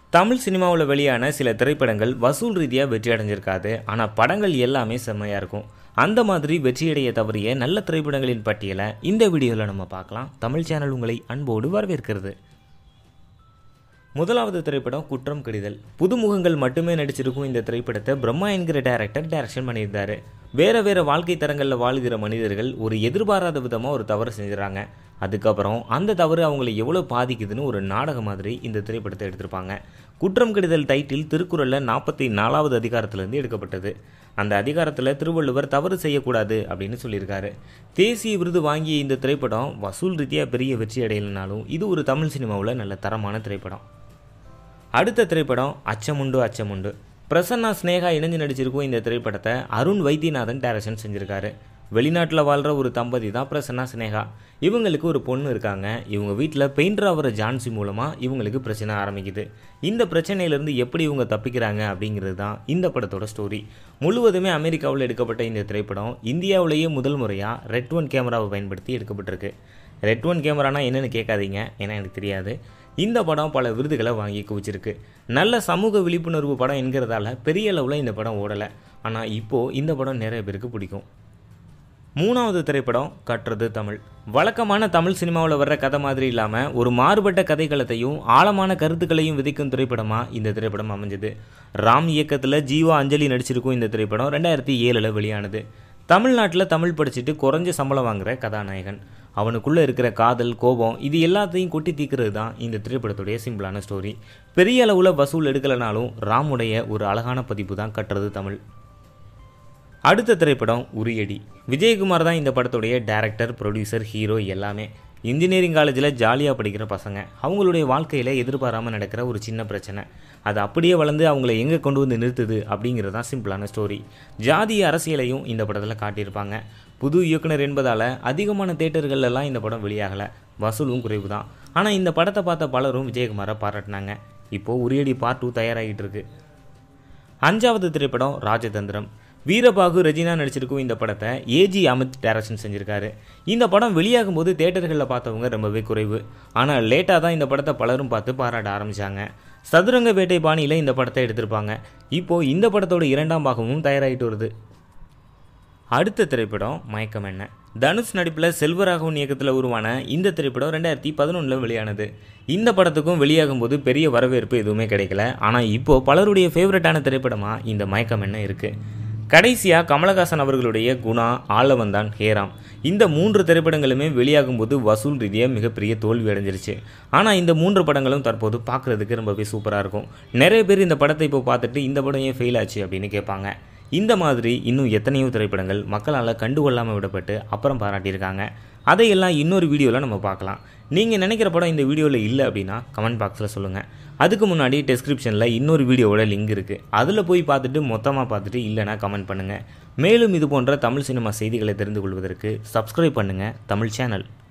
தமிழ் சினிமாவில் வெளியான சில திரைப்படங்கள் வசூல் ரீதியாக வெற்றி அடைஞ்சிருக்காது ஆனால் படங்கள் எல்லாமே செம்மையாக இருக்கும் அந்த மாதிரி வெற்றியடைய தவறிய நல்ல திரைப்படங்களின் பட்டியலை இந்த வீடியோவில் நம்ம பார்க்கலாம் தமிழ் சேனல் உங்களை அன்போடு வரவேற்கிறது முதலாவது திரைப்படம் குற்றம் கடிதல் புதுமுகங்கள் மட்டுமே நடிச்சிருக்கும் இந்த திரைப்படத்தை பிரம்மா என்கிற டைரக்டர் டைரக்ஷன் பண்ணியிருந்தாரு வேற வேற வாழ்க்கை தரங்களில் வாழ்கிற மனிதர்கள் ஒரு எதிர்பாராத விதமாக ஒரு தவறு செஞ்சுறாங்க அதுக்கப்புறம் அந்த தவறு அவங்களை எவ்வளோ பாதிக்குதுன்னு ஒரு நாடகம் மாதிரி இந்த திரைப்படத்தை எடுத்திருப்பாங்க குற்றம் கடிதல் டைட்டில் திருக்குறளில் நாற்பத்தி நாலாவது அதிகாரத்திலேருந்து எடுக்கப்பட்டது அந்த அதிகாரத்தில் திருவள்ளுவர் தவறு செய்யக்கூடாது அப்படின்னு சொல்லியிருக்காரு தேசிய விருது வாங்கிய இந்த திரைப்படம் வசூல் ரீதியாக பெரிய வெற்றி அடையலைனாலும் இது ஒரு தமிழ் சினிமாவில் நல்ல தரமான திரைப்படம் அடுத்த திரைப்படம் அச்சமுண்டு அச்சமுண்டு பிரசன்னா ஸ்னேகா இணைஞ்சு நடிச்சிருக்கும் இந்த திரைப்படத்தை அருண் வைத்தியநாதன் டைரக்ஷன் செஞ்சுருக்காரு வெளிநாட்டில் வாழ்கிற ஒரு தம்பதி தான் பிரசன்னா ஸ்னேகா இவங்களுக்கு ஒரு பொண்ணு இருக்காங்க இவங்க வீட்டில் பெயிண்டர் ஆகிற ஜான்சி மூலமாக இவங்களுக்கு பிரச்சனை ஆரம்பிக்குது இந்த பிரச்சனையிலேருந்து எப்படி இவங்க தப்பிக்கிறாங்க அப்படிங்கிறது தான் இந்த படத்தோட ஸ்டோரி முழுவதுமே அமெரிக்காவில் எடுக்கப்பட்ட இந்த திரைப்படம் இந்தியாவிலேயே முதல் முறையாக ரெட் ஒன் கேமராவை பயன்படுத்தி எடுக்கப்பட்டிருக்கு ரெட் ஒன் கேமரானா என்னென்னு கேட்காதீங்க ஏன்னா எனக்கு தெரியாது இந்த படம் பல விருதுகளை வாங்கி குவிச்சிருக்கு நல்ல சமூக விழிப்புணர்வு படம் என்கிறதால பெரிய அளவில் இந்த படம் ஓடலை ஆனால் இப்போது இந்த படம் நிறைய பேருக்கு பிடிக்கும் மூணாவது திரைப்படம் கட்டுறது தமிழ் வழக்கமான தமிழ் சினிமாவில் வர்ற கதை மாதிரி இல்லாமல் ஒரு மாறுபட்ட கதைக்களத்தையும் ஆழமான கருத்துக்களையும் விதைக்கும் திரைப்படமாக இந்த திரைப்படம் அமைஞ்சது ராம் இயக்கத்தில் ஜீவா அஞ்சலி நடிச்சிருக்கும் இந்த திரைப்படம் ரெண்டாயிரத்தி ஏழில் வெளியானது தமிழ்நாட்டில் தமிழ் படிச்சுட்டு குறைஞ்ச சம்பளம் வாங்குற கதாநாயகன் அவனுக்குள்ளே இருக்கிற காதல் கோபம் இது எல்லாத்தையும் கொட்டி தீக்கிறது தான் இந்த திரைப்படத்துடைய சிம்பிளான ஸ்டோரி பெரிய அளவில் வசூல் எடுக்கலைனாலும் ராமுடைய ஒரு அழகான பதிப்பு தான் கட்டுறது தமிழ் அடுத்த திரைப்படம் உரியடி விஜயகுமார் தான் இந்த படத்துடைய டைரக்டர் ப்ரொடியூசர் ஹீரோ எல்லாமே இன்ஜினியரிங் காலேஜில் ஜாலியாக படிக்கிற பசங்க அவங்களுடைய வாழ்க்கையில் எதிர்பாராமல் நடக்கிற ஒரு சின்ன பிரச்சனை அது அப்படியே வளர்ந்து அவங்கள எங்கே கொண்டு வந்து நிறுத்துது அப்படிங்கிறது தான் சிம்பிளான ஸ்டோரி ஜாதிய அரசியலையும் இந்த படத்தில் காட்டியிருப்பாங்க புது இயக்குனர் என்பதால் அதிகமான தேட்டர்களெல்லாம் இந்த படம் வெளியாகலை வசூலும் குறைவு தான் ஆனால் இந்த படத்தை பார்த்த பலரும் விஜயகுமாரை பாராட்டினாங்க இப்போது உரியடி பார்ட் டூ தயாராகிட்டு இருக்கு அஞ்சாவது திரைப்படம் ராஜதந்திரம் வீரபாகு ரெஜினா நடிச்சிருக்கும் இந்த படத்தை ஏஜி அமித் டைரக்ஷன் செஞ்சுருக்காரு இந்த படம் வெளியாகும் போது தேட்டர்களில் பார்த்தவங்க ரொம்பவே குறைவு ஆனால் லேட்டாக தான் இந்த படத்தை பலரும் பார்த்து பாராட்ட ஆரம்பித்தாங்க சதுரங்க வேட்டை பாணியில் இந்த படத்தை எடுத்திருப்பாங்க இப்போது இந்த படத்தோட இரண்டாம் பாகமும் தயாராகிட்டு வருது அடுத்த திரைப்படம் மயக்கம் என்ன தனுஷ் நடிப்பில் செல்வராகவன் இயக்கத்தில் உருவான இந்த திரைப்படம் ரெண்டாயிரத்தி பதினொன்றில் வெளியானது இந்த படத்துக்கும் வெளியாகும் போது பெரிய வரவேற்பு எதுவுமே கிடைக்கல ஆனால் இப்போது பலருடைய ஃபேவரட்டான திரைப்படமாக இந்த மயக்கம் என்ன இருக்குது கடைசியாக கமலஹாசன் அவர்களுடைய குணா ஆலவந்தான் ஹேராம் இந்த மூன்று திரைப்படங்களுமே வெளியாகும் போது வசூல் ரீதியாக மிகப்பெரிய தோல்வி அடைஞ்சிருச்சு ஆனால் இந்த மூன்று படங்களும் தற்போது பார்க்குறதுக்கு ரொம்பவே சூப்பராக இருக்கும் நிறைய பேர் இந்த படத்தை இப்போ பார்த்துட்டு இந்த படம் ஏன் ஃபெயில் ஆச்சு அப்படின்னு கேட்பாங்க இந்த மாதிரி இன்னும் எத்தனையோ திரைப்படங்கள் மக்களால் கண்டுகொள்ளாமல் விடப்பட்டு அப்புறம் பாராட்டியிருக்காங்க அதையெல்லாம் இன்னொரு வீடியோவில் நம்ம பார்க்கலாம் நீங்கள் நினைக்கிற படம் இந்த வீடியோவில் இல்லை அப்படின்னா கமெண்ட் பாக்ஸில் சொல்லுங்கள் அதுக்கு முன்னாடி டெஸ்கிரிப்ஷனில் இன்னொரு வீடியோவோட லிங்க் இருக்குது அதில் போய் பார்த்துட்டு மொத்தமாக பார்த்துட்டு இல்லைனா கமெண்ட் பண்ணுங்கள் மேலும் இது போன்ற தமிழ் சினிமா செய்திகளை தெரிந்து கொள்வதற்கு சப்ஸ்கிரைப் பண்ணுங்கள் தமிழ் சேனல்